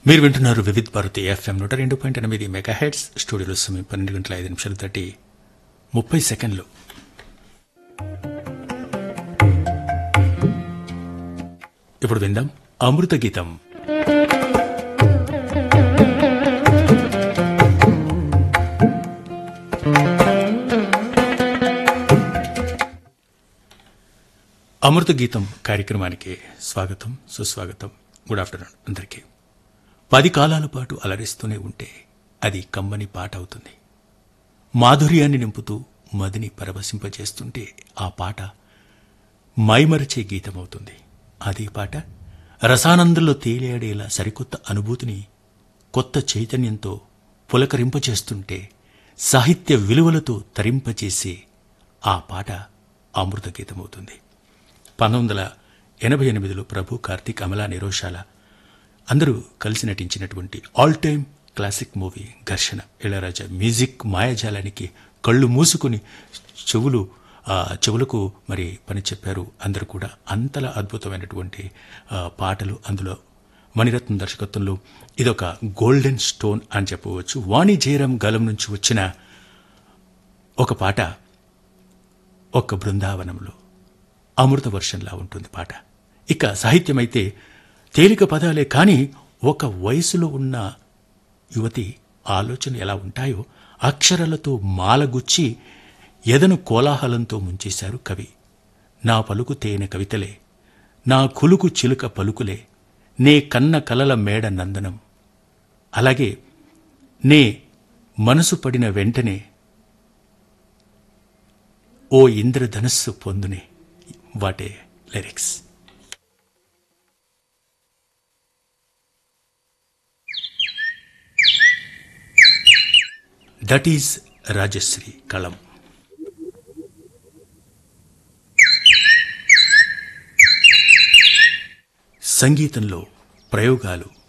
మీరు వింటున్నారు వివిధ్ భారతి ఎఫ్ఎం నూట రెండు పాయింట్ ఎనిమిది మెగా హెడ్స్ స్టూడియోలో సమయం పన్నెండు గంటల ఐదు నిమిషాలు తట్టి ముప్పై సెకండ్లు ఇప్పుడు విందాం అమృత గీతం అమృత గీతం కార్యక్రమానికి స్వాగతం సుస్వాగతం గుడ్ ఆఫ్టర్నూన్ అందరికీ పది కాలాల పాటు అలరిస్తూనే ఉంటే అది కమ్మని పాట అవుతుంది మాధుర్యాన్ని నింపుతూ మదిని పరవశింపజేస్తుంటే ఆ పాట మైమరచే గీతమవుతుంది అదే పాట రసానందంలో తేలియాడేలా సరికొత్త అనుభూతిని కొత్త చైతన్యంతో పులకరింపచేస్తుంటే సాహిత్య విలువలతో తరింపచేసే ఆ పాట అమృత గీతమవుతుంది పంతొమ్మిది వందల ఎనభై ఎనిమిదిలో ప్రభు కార్తీక్ అమలా నిరోషాల అందరూ కలిసి నటించినటువంటి ఆల్ టైమ్ క్లాసిక్ మూవీ ఘర్షణ ఇళరాజా మ్యూజిక్ మాయాజాలానికి కళ్ళు మూసుకుని చెవులు ఆ, చెవులకు మరి పని చెప్పారు అందరూ కూడా అంతలా అద్భుతమైనటువంటి ఆ, పాటలు అందులో మణిరత్నం దర్శకత్వంలో ఇదొక గోల్డెన్ స్టోన్ అని చెప్పవచ్చు వాణి జయరాం గలం నుంచి వచ్చిన ఒక పాట ఒక బృందావనంలో అమృత వర్షంలా ఉంటుంది పాట ఇక సాహిత్యం అయితే తేలిక పదాలే కానీ ఒక వయసులో ఉన్న యువతి ఆలోచన ఎలా ఉంటాయో అక్షరాలతో మాలగుచ్చి ఎదను కోలాహలంతో ముంచేశారు కవి నా పలుకు తేనె కవితలే నా కులుకు చిలుక పలుకులే నే కన్న కలల మేడ నందనం అలాగే నే మనసు పడిన వెంటనే ఓ ఇంద్రధనస్సు పొందునే what a lyrics that is Rajasri కళం సంగీతంలో ప్రయోగాలు